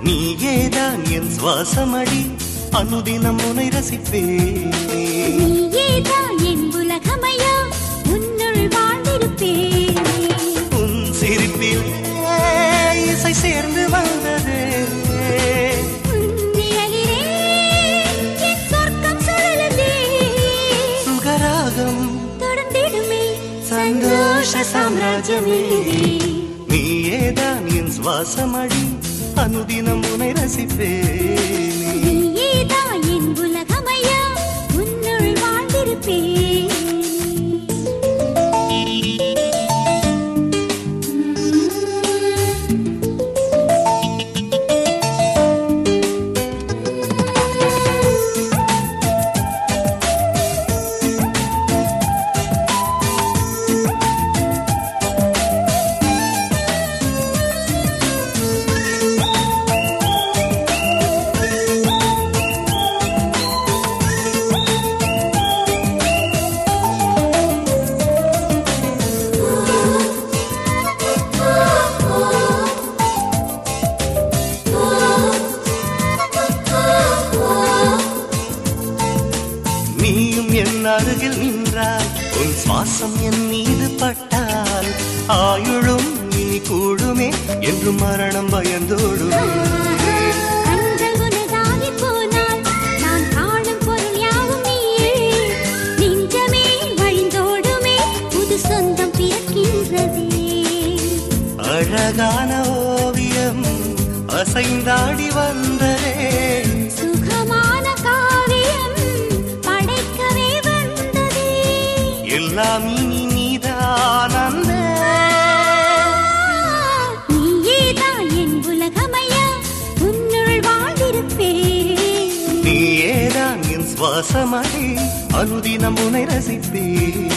நீயேதான் என் சுவாசமடி அனுதினம் உனை ரசிப்பேனே நீயேதான் என் உலகமையா உன்னுள் வாழ்ந்திருப்பேனே உன் சிரிப்பில் இசை சேர்ந்து வந்ததே உன் நிழலிலே என் சொர்க்கம் சுழலுதே. சுகராகம் தொடர்ந்திடுமே சந்தோஷ சாம்ராஜ்யமே நீயேதான் என் சுவாசமடி அனுதினம் உனை ரசிப்பேனே நீயேதான் என் உலகமையா உன்னுள் வாழ்ந்திருப்பேனே நீயும் என் அருகில் நின்றால் உன் சுவாசம் என் மீது பட்டால் ஆயுளும் இனி கூடுமே என்று மரணம் பயந்தோடுமே கண்கள் உனதாகிப் போனால் நான் காணும் பொருள் யாவும் நீயே. நெஞ்சமே வழிந்தோடுமே, புது சொந்தம் பிறக்கின்றதே. அழகான ஓவியம் அசைந்தாடி வந்ததே சுகமான காவியம் படைக்கவே வந்ததே. எல்லாம் இனி நீதான் அன்பே. நீயேதான் என் உலகமையா, உன்னுள் வாழ்ந்திருப்பேன். நீயேதான் என் சுவாசமடி அனுதினம் உனை ரசிப்பேன்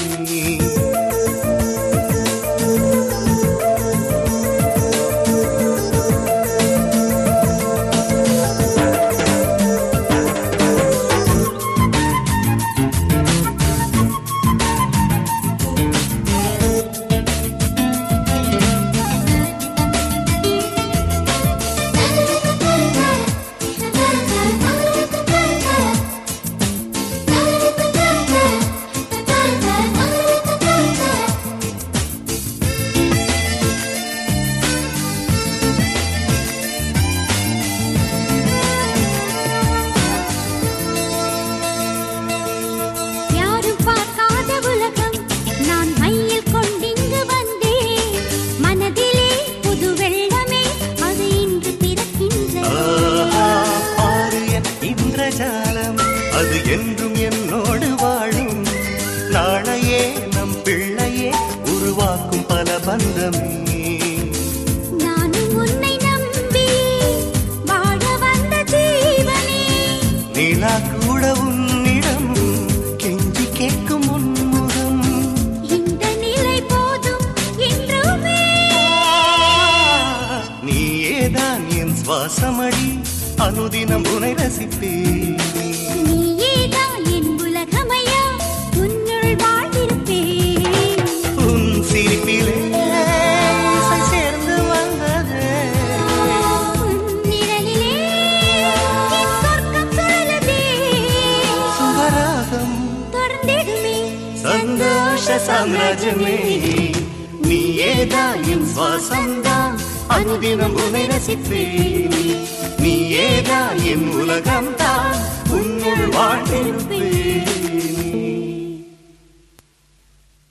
யாரும் பார்க்காத உலகம் நான் மையில் கொண்டிங்கு வந்தேன் மனதிலே புது வெள்ளமே அது இன்று பிறக்கின்றது ஆஹா, பாரு என் இந்திரஜாலம் அது என்றும் என்னோடு வாழும் நாளையே நம் பிள்ளையே உருவாக்கும் பல பந்தமே நானும் உன்னை நம்பி வாழ வந்த ஜீவனே நிலா கூட உன்னிடம் கெஞ்சி கேட்கும் உன்முகம் இந்த நிலை போதும் என்றுமே நீயேதான் என் சுவாசமடி அனுதினம் உனை ரசிப்பேன் நீயேதான் என் உலகமையா உன்னுள் வாழ்ந்திருப்பேன் உன் சிரிப்பிலே இசை சேர்ந்து வந்ததே உன் நிழலிலே என் சொர்க்கம் சுழலுதே. சுகராகம் தொடர்ந்திடுமே சந்தோஷ சாம்ராஜ்யமே நீயேதான் என் சுவாசம்தான் அனுதினம் உனை ரசிப்பேன் நீயேதான் என் உலகம்தான் உன்னுள் வாழ்ந்திருப்பேன்